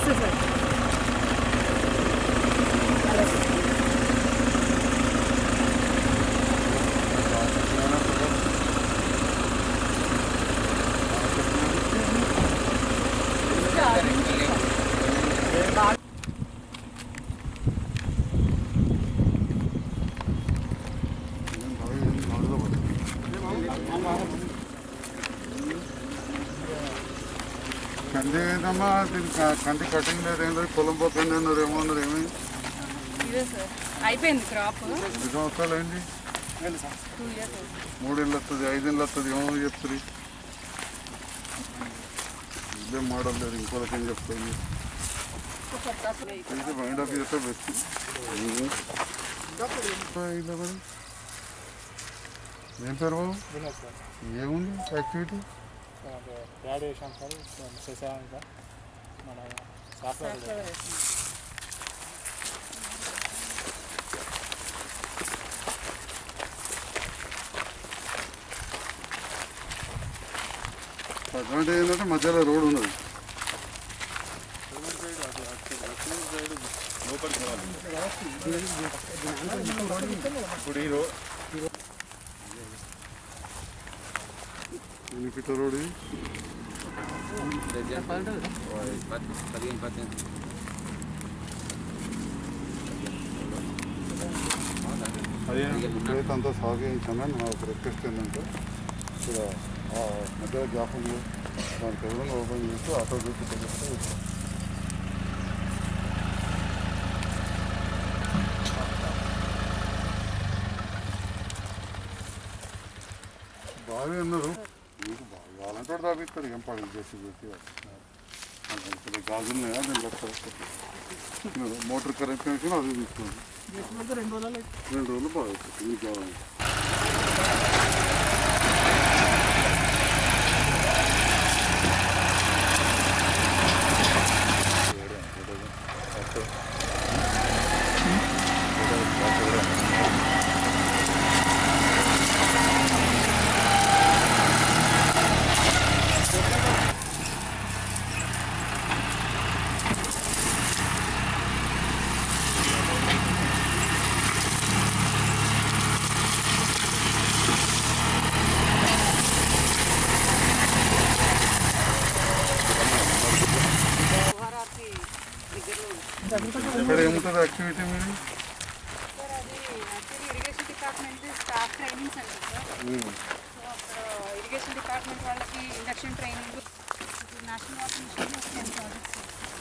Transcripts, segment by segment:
నమస్తే సార్ కంది ఏంటమ్మా దీనికి క- కంది కటింగ్ లేదు ఏం లేదు పొలం పోకండి అన్నారు ఏమో అన్నారు ఏమి ఇదే సార్ అయిపోయింది క్రాప్ ఎన్ని సంవత్సరాలు అయింది టూ ఇయర్స్ మూడేళ్ళు వస్తుంది ఐదేళ్ళు వస్తుంది ఏమో చెప్తుంది ఇదే మోడల్ లేదు ఇంకోళ్ళకి ఏం చెప్తుంది ఇది మైండ్ ఆఫ్ చేస్తే బెస్ట్ ఇలా మరి ఏం పేరు బాబు వినోద్ సార్ ఏముంది యాక్టివిటీ అంటే యాడ్ చేసాం సార్ శశాంక మన సాఫ్ట్వేర్ అడ్వాంటేజ్ ఏంటంటే మధ్యలో రోడ్ ఉన్నది ఎన్ని ఫీట్ల రోడ్ ఇది పదిహేను పద్దెనిమిది రైతు అంతా సాగు చేయించామని నా ఒక రిక్వెస్ట్ ఏంటంటే ఇక్కడ ఆ మధ్య గ్యాప్ ఉంది దానికి ఎవరైనా ఓపెన్ చేస్తూ ఆటో చూసి పెట్టేస్తే బాగా అన్నారు మీకు బాగా కావాలంటే వాడు తాపిస్తారు ఏం పని చేసి పెట్టి ఇక్కడ గాజులు ఉన్నాయా నేను చెప్తాను మోటార్ కరెంట్ కనెక్షన్ అది తీసుకోండి రెండు రోజులు రెండు రోజులు బాగా అవుతుంది మీకు కావాలి ఇక్కడ ఏముంటుంది యాక్టివిటీ మీరు సార్ అది actually irrigation department staff training centre sir so అక్కడ ఇరిగేషన్ డిపార్ట్మెంట్ వాళ్ళకి induction training national water mission ఒక ten projects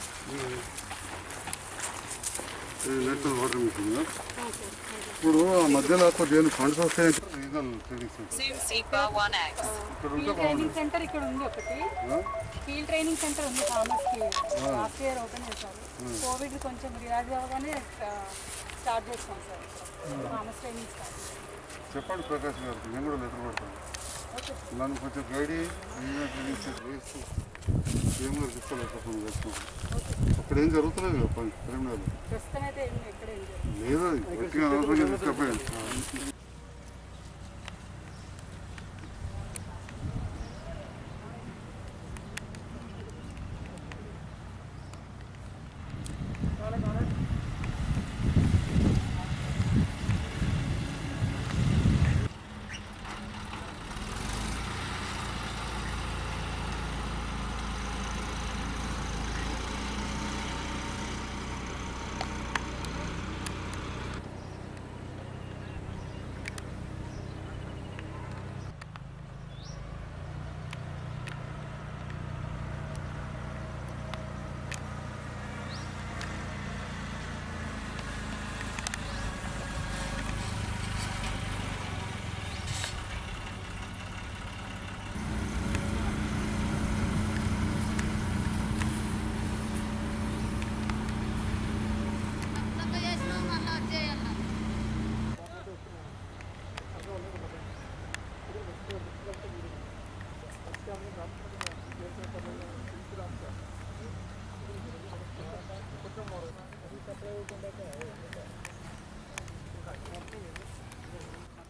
national water mission ఇప్పుడు ఆ మధ్యలో కొద్దిగా ఫండ్స్ వస్తాయి regional training centre Super 1X. ఇక్కడ ఉంటే ఫీల్డ్ ట్రైనింగ్ సెంటర్ ఇక్కడ ఉంది ఒకటి ఆ? ఫీల్డ్ ట్రైనింగ్ సెంటర్ ఉంది ఫార్మర్స్ కి లాస్ట్ ఇయర్ ఓపెన్ చేశారు కోవిడ్ కొంచెం రియాక్ట్ అవ్వగానే స్టార్ట్ చేస్తాం సార్ ఫార్మర్స్ ట్రైనింగ్ స్టార్ట్ చెప్పండి ప్రకాష్ గారికి నేను కూడా లెటర్ పెడతాను నన్ను కొంచెం గైడ్ రీజనల్ ట్రైనింగ్ సెంటర్ వేస్తూ ఏం గారు తీసుకోలేకపోతుంది వేస్తున్నాను అక్కడ ఏం జరుగుతలేదు కదా పని కరీంనగర్లో ప్రస్తుతం అయితే ఏం ఎక్కడ ఏం జరగదు. లేదు అది గట్టిగా అనవసరంగా తీసుకుపోయాడు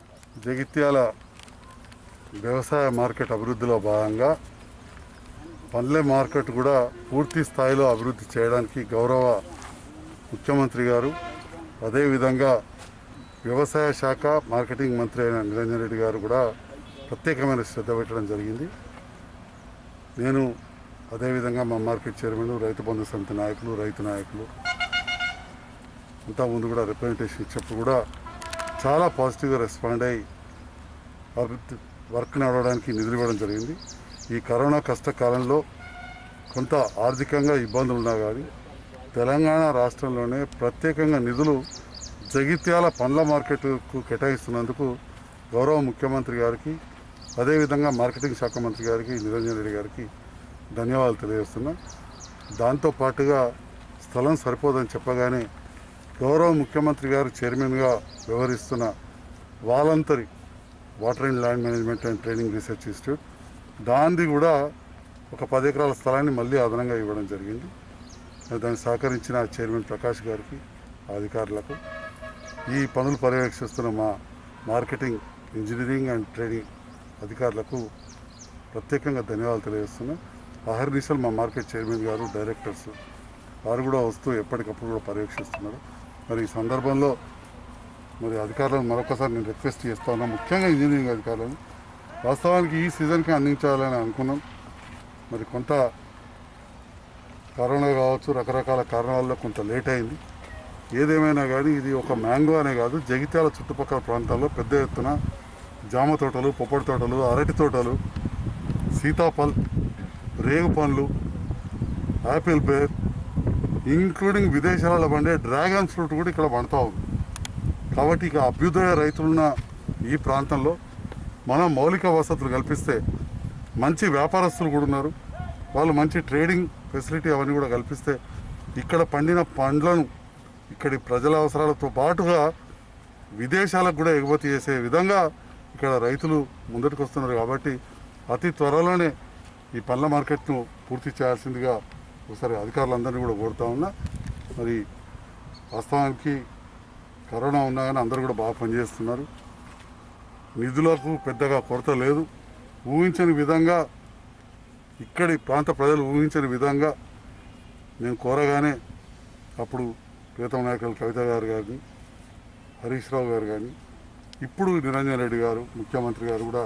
జగిత్యాల వ్యవసాయ మార్కెట్ అభివృద్ధిలో భాగంగా పండ్ల మార్కెట్ కూడా పూర్తి స్థాయిలో అభివృద్ధి చేయడానికి గౌరవ ముఖ్యమంత్రి గారు అదేవిధంగా వ్యవసాయ శాఖ మార్కెటింగ్ మంత్రి అయిన నిరంజన్ రెడ్డి గారు కూడా ప్రత్యేకమైన శ్రద్ధ పెట్టడం జరిగింది నేను అదేవిధంగా మా మార్కెట్ చైర్మన్ రైతు బంధు సమితి నాయకులు రైతు నాయకులు అంతా ముందు కూడా రిప్రజెంటేషన్ ఇచ్చినప్పుడు కూడా చాలా పాజిటివ్గా రెస్పాండ్ అయ్యి అభివృద్ధి వర్క్ నడవడానికి నిధులు ఇవ్వడం జరిగింది ఈ కరోనా కష్టకాలంలో కొంత ఆర్థికంగా ఇబ్బందులు ఉన్నా కానీ తెలంగాణ రాష్ట్రంలోనే ప్రత్యేకంగా నిధులు జగిత్యాల పండ్ల మార్కెట్కు కేటాయిస్తున్నందుకు గౌరవ ముఖ్యమంత్రి గారికి అదేవిధంగా మార్కెటింగ్ శాఖ మంత్రి గారికి నిరంజన్ రెడ్డి గారికి ధన్యవాదాలు తెలియజేస్తున్నా దాంతో పాటుగా స్థలం సరిపోదని చెప్పగానే గౌరవ ముఖ్యమంత్రి గారు చైర్మన్గా వ్యవహరిస్తున్న Walamtari water and land management and training research institute దాన్ని కూడా ఒక పది ఎకరాల స్థలాన్ని మళ్ళీ అదనంగా ఇవ్వడం జరిగింది దాన్ని సహకరించిన చైర్మన్ ప్రకాష్ గారికి ఆ అధికారులకు ఈ పనులు పర్యవేక్షిస్తున్న మా మార్కెటింగ్ ఇంజనీరింగ్ అండ్ ట్రైనింగ్ అధికారులకు ప్రత్యేకంగా ధన్యవాదాలు తెలియజేస్తున్నా అహర్నిశలు మా మార్కెట్ చైర్మన్ గారు డైరెక్టర్స్ వారు కూడా వస్తూ ఎప్పటికప్పుడు కూడా పర్యవేక్షిస్తున్నారు మరి ఈ సందర్భంలో మరి అధికారులను మరొకసారి నేను రిక్వెస్ట్ చేస్తా ఉన్నా ముఖ్యంగా ఇంజనీరింగ్ అధికారులను వాస్తవానికి ఈ సీజన్కి అందించాలని అనుకున్నాం మరి కొంత కరోనా కావచ్చు రకరకాల కారణాల్లో కొంత లేట్ అయింది ఏదేమైనా కానీ ఇది ఒక మ్యాంగో అనే కాదు జగిత్యాల చుట్టుపక్కల ప్రాంతాల్లో పెద్ద ఎత్తున జామ తోటలు పొప్పడి తోటలు అరటి తోటలు సీతాఫల్ రేగు పండ్లు యాపిల్ బేర్ ఇంక్లూడింగ్ విదేశాలలో పండే డ్రాగన్ ఫ్రూట్ కూడా ఇక్కడ పండుతూ ఉంది కాబట్టి ఇక అభ్యుదయ రైతులున్న ఈ ప్రాంతంలో మనం మౌలిక వసతులు కల్పిస్తే మంచి వ్యాపారస్తులు కూడా ఉన్నారు వాళ్ళు మంచి ట్రేడింగ్ ఫెసిలిటీ అవన్నీ కూడా కల్పిస్తే ఇక్కడ పండిన పండ్లను ఇక్కడి ప్రజల అవసరాలతో పాటుగా విదేశాలకు కూడా ఎగుమతి చేసే విధంగా ఇక్కడ రైతులు ముందటికి వస్తున్నారు కాబట్టి అతి త్వరలోనే ఈ పండ్ల మార్కెట్ను పూర్తి చేయాల్సిందిగా ఒకసారి అధికారులందరినీ కూడా కోరుతా ఉన్నా మరి వాస్తవానికి కరోనా ఉన్నా కానీ అందరూ కూడా బాగా పనిచేస్తున్నారు నిధులకు పెద్దగా కొరత లేదు ఊహించని విధంగా ఇక్కడి ప్రాంత ప్రజలు ఊహించని విధంగా నేను కోరగానే అప్పుడు ప్రీతం నాయకులు కవిత గారు కానీ హరీష్ రావు గారు కానీ ఇప్పుడు నిరంజన్ రెడ్డి గారు ముఖ్యమంత్రి గారు కూడా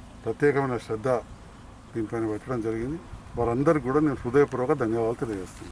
ప్రత్యేకమైన శ్రద్ధ దీనిపైన పెట్టడం జరిగింది వారందరికీ కూడా నేను హృదయపూర్వక ధన్యవాదాలు తెలియజేస్తున్నాను